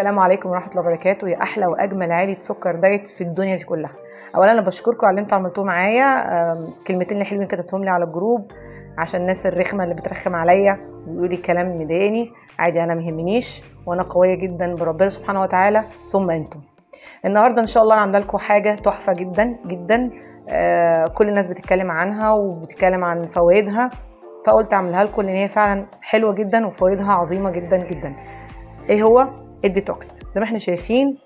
السلام عليكم ورحمه الله وبركاته يا احلى واجمل عائله سكر دايت في الدنيا دي كلها اولا انا بشكركم على اللي انتوا عملتوه معايا أم، كلمتين اللي حلوين كتبتهم لي على الجروب عشان الناس الرخمه اللي بترخم عليا ويقولوا لي كلام مضايقني عادي انا مهمنيش وانا قويه جدا بربنا سبحانه وتعالى ثم انتم النهارده ان شاء الله انا عامله لكم حاجه تحفه جدا جدا آه كل الناس بتتكلم عنها وبتتكلم عن فوائدها فقلت اعملها لكم لان هي فعلا حلوه جدا وفوائدها عظيمه جدا جدا ايه هو الديتوكس زي ما احنا شايفين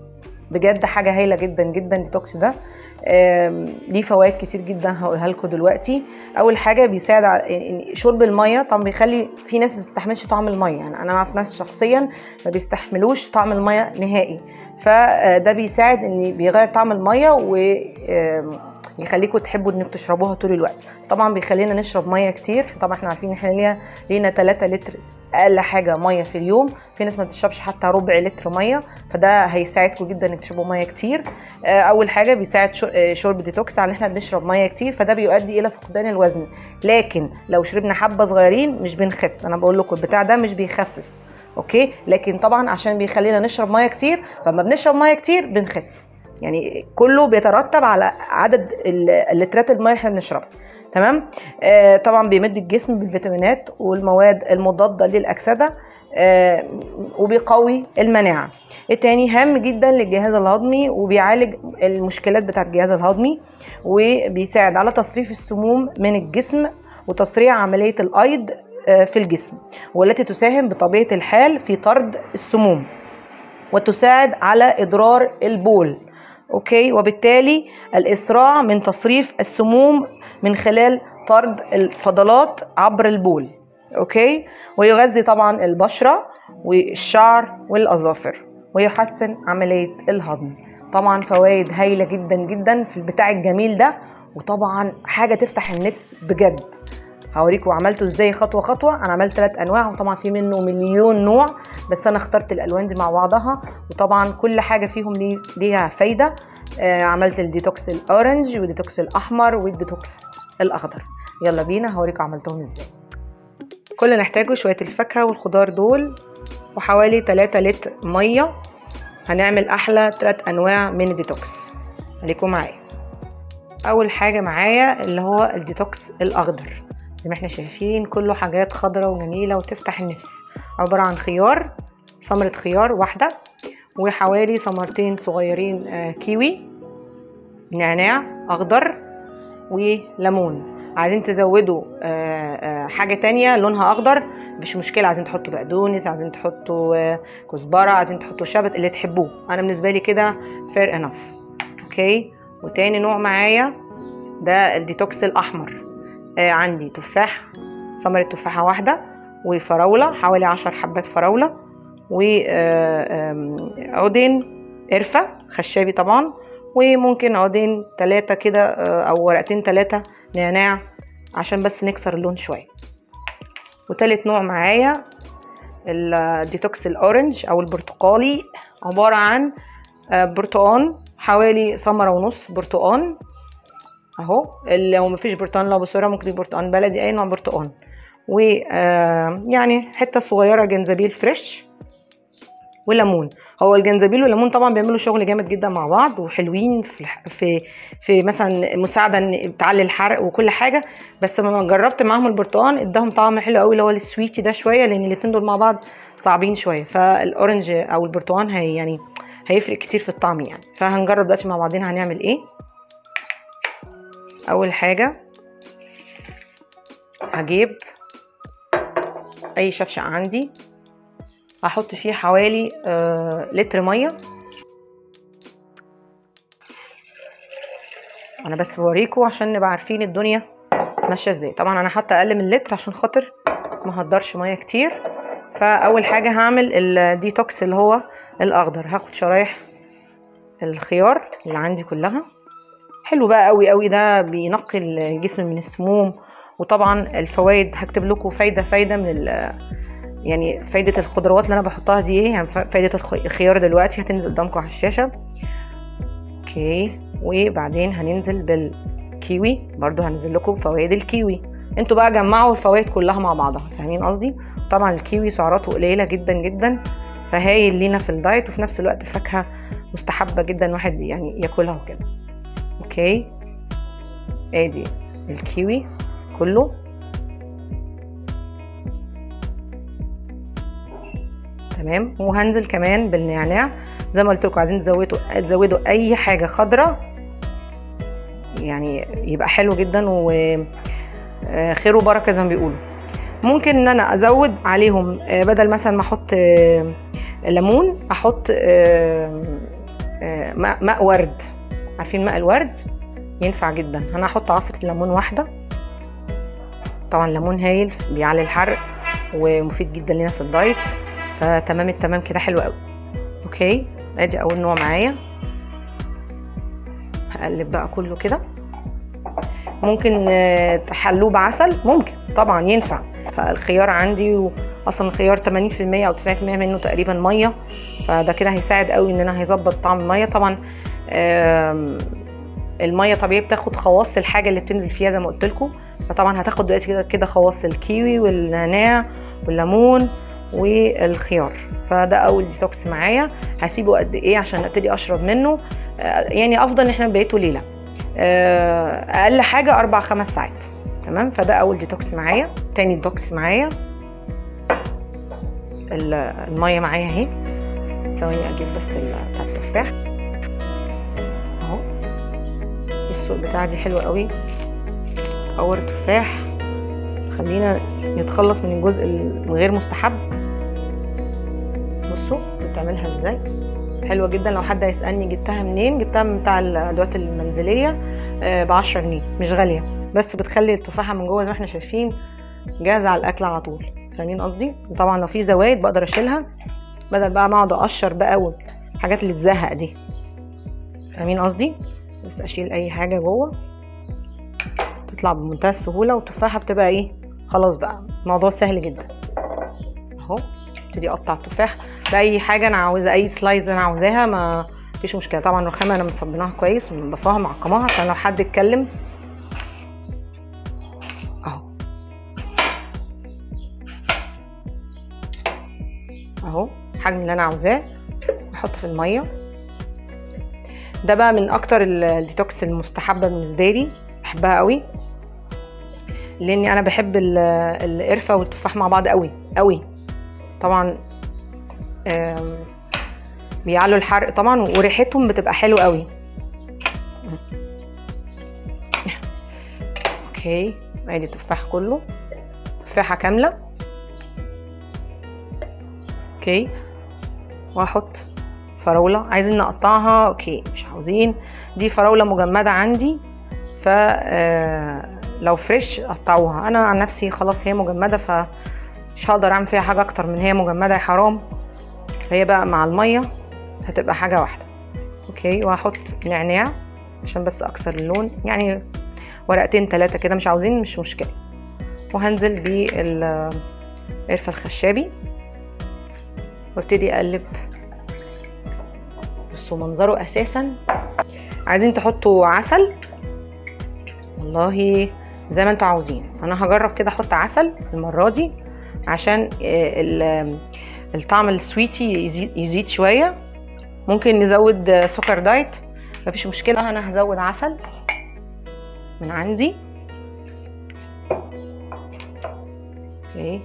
بجد حاجه هايله جدا جدا الديتوكس ده آم، ليه فوائد كتير جدا هقولها لكم دلوقتي اول حاجه بيساعد على يعني شرب الميه طبعا بيخلي في ناس ما بتستحملش طعم الميه يعني انا اعرف ناس شخصيا ما بيستحملوش طعم الميه نهائي فده بيساعد ان بيغير طعم الميه و آم، يخليكم تحبوا انك تشربوها طول الوقت طبعا بيخلينا نشرب ميه كتير طبعا احنا عارفين احنا لينا لينا 3 لتر اقل حاجه ميه في اليوم في ناس ما بتشربش حتى ربع لتر ميه فده هيساعدكم جدا انك تشربوا ميه كتير آه، اول حاجه بيساعد شر- آه، شرب ديتوكس على ان احنا بنشرب ميه كتير فده بيؤدي الى فقدان الوزن لكن لو شربنا حبه صغيرين مش بنخس انا بقول لكم البتاع ده مش بيخسس اوكي لكن طبعا عشان بيخلينا نشرب ميه كتير فلما بنشرب ميه كتير بنخس يعني كله بيترتب على عدد ال- اللترات الميه اللي احنا بنشربها تمام آه طبعا بيمد الجسم بالفيتامينات والمواد المضاده للاكسده آه وبيقوي المناعه التاني هام جدا للجهاز الهضمي وبيعالج المشكلات بتاعه الجهاز الهضمي وبيساعد على تصريف السموم من الجسم وتسريع عمليه الايض آه، في الجسم والتي تساهم بطبيعه الحال في طرد السموم وتساعد على اضرار البول اوكي وبالتالي الاسراع من تصريف السموم من خلال طرد الفضلات عبر البول اوكي ويغذي طبعا البشره والشعر والاظافر ويحسن عمليه الهضم طبعا فوائد هايله جدا جدا في البتاع الجميل ده وطبعا حاجه تفتح النفس بجد هوريكم عملته ازاي خطوه خطوه انا عملت ثلاث انواع وطبعا في منه مليون نوع بس انا اخترت الالوان دي مع بعضها وطبعا كل حاجه فيهم ليه- ليها فايده آه عملت الديتوكس الاورنج والديتوكس الاحمر والديتوكس الاخضر يلا بينا هوريكم عملتهم ازاي كل اللي نحتاجه شويه الفاكهه والخضار دول وحوالي 3 لتر ميه هنعمل احلى 3 انواع من الديتوكس خليكم معايا اول حاجه معايا اللي هو الديتوكس الاخضر زي ما احنا شايفين كله حاجات خضرة وجميلة وتفتح النفس عبارة عن خيار ثمرة خيار واحدة وحوالي ثمرتين صغيرين آه، كيوي نعناع أخضر وليمون عايزين تزودوا آه، آه، حاجة تانية لونها أخضر مش مشكلة عايزين تحطوا بقدونس عايزين تحطوا آه، كزبرة عايزين تحطوا شبت اللي تحبوه أنا بالنسبة لي كده fair enough أوكي وتاني نوع معايا ده الديتوكس الأحمر آه، عندي تفاح ثمرة تفاحة واحدة وفراولة حوالي عشر حبات فراولة وعودين قرفة خشابي طبعا وممكن عودين تلاتة كده آه، أو ورقتين تلاتة نعناع عشان بس نكسر اللون شوية وتالت نوع معايا الديتوكس الأورنج أو البرتقالي عبارة عن آه، برتقان حوالي ثمرة ونص برتقان اهو لو مفيش برتقان لو بصوره ممكن يبقى برتقان بلدي اي نوع برتقان و آه، يعني حته صغيره جنزبيل فريش وليمون هو الجنزبيل والليمون طبعا بيعملوا شغل جامد جدا مع بعض وحلوين في الح- في في مثلا مساعده ان تعلي الحرق وكل حاجه بس لما جربت معاهم البرتقان اداهم طعم حلو قوي اللي هو السويتي ده شويه لان الاتنين دول مع بعض صعبين شويه فالاورنج او البرتقان هي يعني هيفرق كتير في الطعم يعني فهنجرب دلوقتي مع بعضين هنعمل ايه اول حاجه هجيب اي شفشق عندي هحط فيه حوالي آه لتر ميه انا بس بوريكم عشان نبقى عارفين الدنيا ماشيه ازاي طبعا انا حاطه اقل من لتر عشان خاطر ما هقدرش ميه كتير فاول حاجه هعمل الديتوكس اللي هو الاخضر هاخد شرايح الخيار اللي عندي كلها حلو بقى قوي قوي ده بينقي الجسم من السموم وطبعا الفوائد هكتب لكم فايده فايده من ال يعني فايده الخضروات اللي انا بحطها دي ايه يعني فايده الخ- الخيار دلوقتي هتنزل قدامكم على الشاشه اوكي وبعدين هننزل بالكيوي برضو هنزل لكم فوائد الكيوي انتوا بقى جمعوا الفوائد كلها مع بعضها فاهمين قصدي طبعا الكيوي سعراته قليله جدا جدا فهايل لينا في الدايت وفي نفس الوقت فاكهه مستحبه جدا واحد يعني ياكلها وكده اوكي ادي الكيوي كله تمام وهنزل كمان بالنعناع زي ما قلت لكم عايزين تزودوا تزودوا اي حاجه خضراء يعني يبقى حلو جدا وخير وبركه زي ما بيقولوا ممكن ان انا ازود عليهم آه، بدل مثلا ما احط آه، ليمون احط آه، آه، ماء ماء ورد عارفين ماء الورد ينفع جدا انا هحط عصره ليمون واحده طبعا ليمون هايل بيعلي الحرق ومفيد جدا لنا في الدايت فتمام التمام كده حلو قوي اوكي ادي اول نوع معايا هقلب بقى كله كده ممكن آه، تحلوه بعسل ممكن طبعا ينفع فالخيار عندي واصلا الخيار 80% او 90% منه تقريبا ميه فده كده هيساعد قوي ان انا هيظبط طعم الميه طبعا آم، الميه طبيعي بتاخد خواص الحاجه اللي بتنزل فيها زي ما قلت لكم فطبعا هتاخد دلوقتي كده كده خواص الكيوي والنعناع والليمون والخيار فده اول ديتوكس معايا هسيبه قد ايه عشان ابتدي اشرب منه آه، يعني افضل ان احنا بقيته ليله آه، اقل حاجه اربع خمس ساعات تمام فده اول ديتوكس معايا تاني ديتوكس معايا ال- الميه معايا اهي ثواني اجيب بس ال- بتاع التفاح اهو السوق بتاعي دي حلوه قوي اور تفاح خلينا نتخلص من الجزء الغير مستحب بصوا بتعملها ازاي حلوه جدا لو حد هيسالني جبتها منين جبتها من بتاع الادوات المنزليه ب 10 جنيه مش غاليه بس بتخلي التفاحه من جوه زي ما احنا شايفين جاهزه على الاكل على طول فاهمين قصدي وطبعا لو في زوايد بقدر اشيلها بدل بقى ما اقعد اقشر بقى والحاجات اللي تزهق دي فاهمين قصدي بس اشيل اي حاجه جوه تطلع بمنتهى السهوله والتفاحه بتبقى ايه خلاص بقى الموضوع سهل جدا اهو ابتدي اقطع التفاح باي حاجه انا عاوزه اي سلايز انا عاوزاها ما فيش مشكله طبعا الرخامه انا مصبناها كويس ومنضفاها معقماها عشان لو حد اتكلم اهو اهو الحجم اللي انا عاوزاه احط في الميه ده بقى من اكتر ال- الديتوكس المستحبه بالنسبه لي بحبها قوي لاني انا بحب ال- القرفه والتفاح مع بعض قوي قوي طبعا آم، بيعلوا الحرق طبعا وريحتهم بتبقى حلوه قوي اوكي ادي التفاح كله تفاحه كامله اوكي واحط فراوله عايزين نقطعها اوكي مش عاوزين دي فراوله مجمده عندي ف آه، لو فريش قطعوها انا عن نفسي خلاص هي مجمده فمش هقدر اعمل فيها حاجه اكتر من هي مجمده يا حرام فهي بقى مع الميه هتبقى حاجه واحده اوكي وهحط نعناع عشان بس اكسر اللون يعني ورقتين ثلاثه كده مش عاوزين مش مشكله وهنزل بالقرفه الخشابي وابتدي اقلب بصوا منظره اساسا عايزين تحطوا عسل والله زي ما انتوا عاوزين انا هجرب كده احط عسل المره دي عشان آه، ال- الطعم السويتي يزيد, يزيد شويه ممكن نزود آه، سكر دايت مفيش مشكله انا هزود عسل من عندي اوكي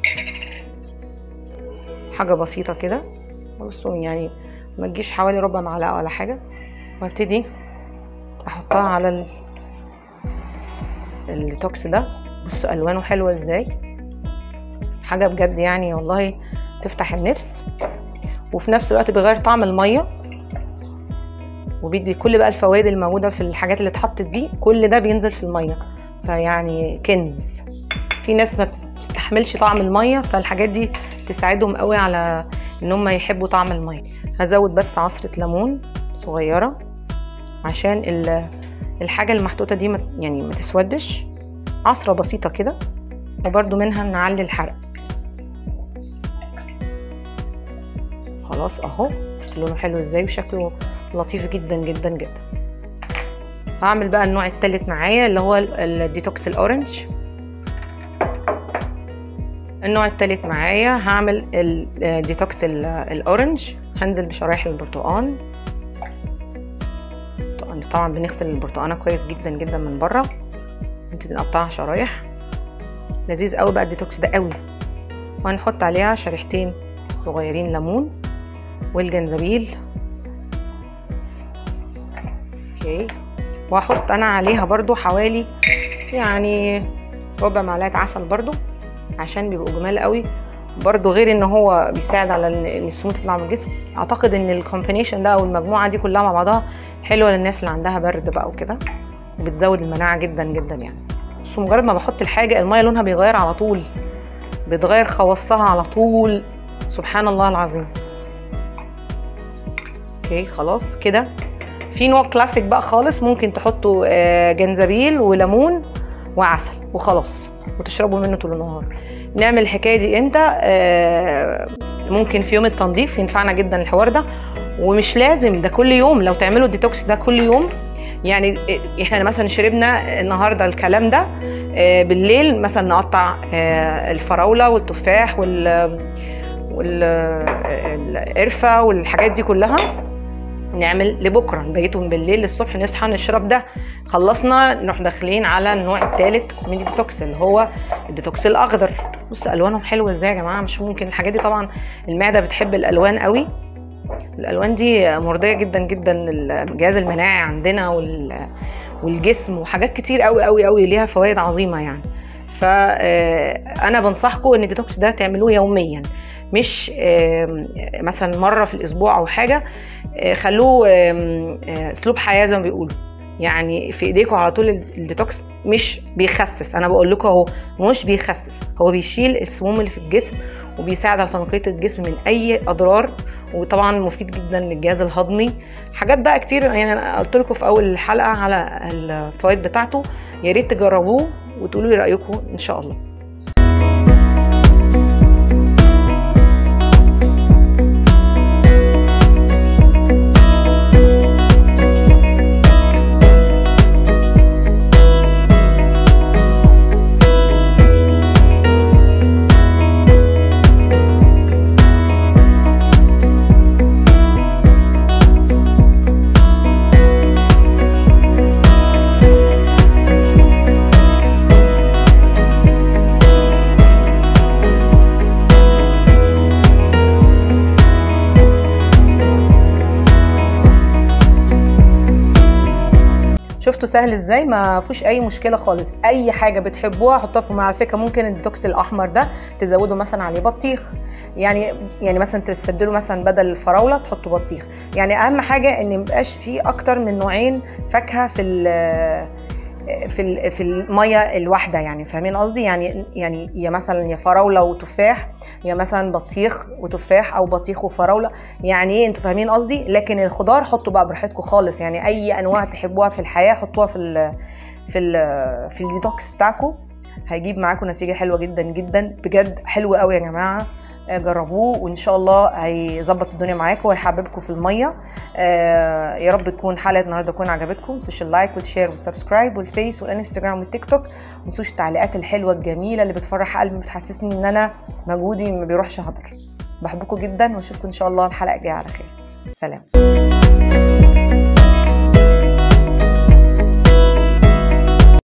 حاجه بسيطه كده بصوا يعني ما تجيش حوالي ربع معلقه ولا حاجه وابتدي احطها على ال- الديتوكس ده بصوا الوانه حلوه ازاي حاجه بجد يعني والله تفتح النفس وفي نفس الوقت بيغير طعم الميه وبيدي كل بقى الفوائد الموجوده في الحاجات اللي اتحطت دي كل ده بينزل في الميه فيعني كنز في ناس ما بتستحملش طعم الميه فالحاجات دي تساعدهم قوي على ان هم يحبوا طعم الميه هزود بس عصره ليمون صغيره عشان ال- الحاجه المحطوطه دي ما يعني ما تسودش عصره بسيطه كده وبرده منها نعلي الحرق خلاص اهو بس لونه حلو ازاي وشكله لطيف جدا جدا جدا هعمل بقى النوع التالت معايا اللي هو ال- الديتوكس الاورنج النوع التالت معايا هعمل الديتوكس الاورنج هنزل بشرايح البرتقال طبعا بنغسل البرتقانه كويس جدا جدا من بره نبتدي نقطعها شرايح لذيذ قوي بقى الديتوكس ده قوي وهنحط عليها شريحتين صغيرين ليمون والجنزبيل اوكي وهحط انا عليها برضو حوالي يعني ربع معلقه عسل برضو عشان بيبقوا جمال قوي برضو غير ان هو بيساعد على ان السموم تطلع من الجسم اعتقد ان الكومبينيشن ده او المجموعه دي كلها مع بعضها حلوه للناس اللي عندها برد بقى وكده وبتزود المناعه جدا جدا يعني بس مجرد ما بحط الحاجه الميه لونها بيغير على طول بتغير خواصها على طول سبحان الله العظيم اوكي خلاص كده في نوع كلاسيك بقى خالص ممكن تحطوا جنزبيل وليمون وعسل وخلاص وتشربوا منه طول النهار نعمل الحكايه دي امتى ممكن في يوم التنظيف ينفعنا جدا الحوار ده ومش لازم ده كل يوم لو تعملوا الديتوكس ده كل يوم يعني احنا مثلا شربنا النهارده الكلام ده بالليل مثلا نقطع الفراوله والتفاح وال والقرفه والحاجات دي كلها نعمل لبكره نبيتهم بالليل للصبح نصحى نشرب ده خلصنا نروح داخلين على النوع الثالث من الديتوكس اللي هو الديتوكس الاخضر بصوا الوانهم حلوه ازاي يا جماعه مش ممكن الحاجات دي طبعا المعده بتحب الالوان قوي الالوان دي مرضيه جدا جدا للجهاز المناعي عندنا وال والجسم وحاجات كتير قوي قوي قوي ليها فوائد عظيمه يعني فانا بنصحكم ان الديتوكس ده تعملوه يوميا مش مثلا مره في الاسبوع او حاجه خلوه اسلوب حياه زي ما بيقولوا يعني في ايديكم على طول الديتوكس مش بيخسس انا بقول لكم اهو مش بيخسس هو بيشيل السموم اللي في الجسم وبيساعد على تنقيه الجسم من اي اضرار وطبعا مفيد جدا للجهاز الهضمي حاجات بقى كتير يعني انا قلت لكم في اول الحلقه على الفوائد بتاعته يا ريت تجربوه وتقولوا لي رايكم ان شاء الله شفتوا سهل ازاي ما فيهوش اي مشكله خالص اي حاجه بتحبوها حطوها في على فكره ممكن الديتوكس الاحمر ده تزودوا مثلا عليه بطيخ يعني يعني مثلا تستبدلوا مثلا بدل الفراوله تحطوا بطيخ يعني اهم حاجه ان ميبقاش فيه اكتر من نوعين فاكهه في في في الميه الواحده يعني فاهمين قصدي يعني يعني يا مثلا يا فراوله وتفاح يا مثلا بطيخ وتفاح او بطيخ وفراوله يعني ايه انتوا فاهمين قصدي لكن الخضار حطوا بقى براحتكم خالص يعني اي انواع تحبوها في الحياه حطوها في ال في ال في الديتوكس بتاعكم هيجيب معاكم نتيجه حلوه جدا جدا بجد حلو قوي يا جماعه جربوه وان شاء الله هيظبط الدنيا معاكم وهيحببكم في الميه آه يا رب تكون حلقه النهارده تكون عجبتكم تنسوش اللايك والشير والسبسكرايب والفيس والانستجرام والتيك توك ما تنسوش التعليقات الحلوه الجميله اللي بتفرح قلبي بتحسسني ان انا مجهودي ما بيروحش هدر بحبكم جدا واشوفكم ان شاء الله الحلقه الجايه على خير سلام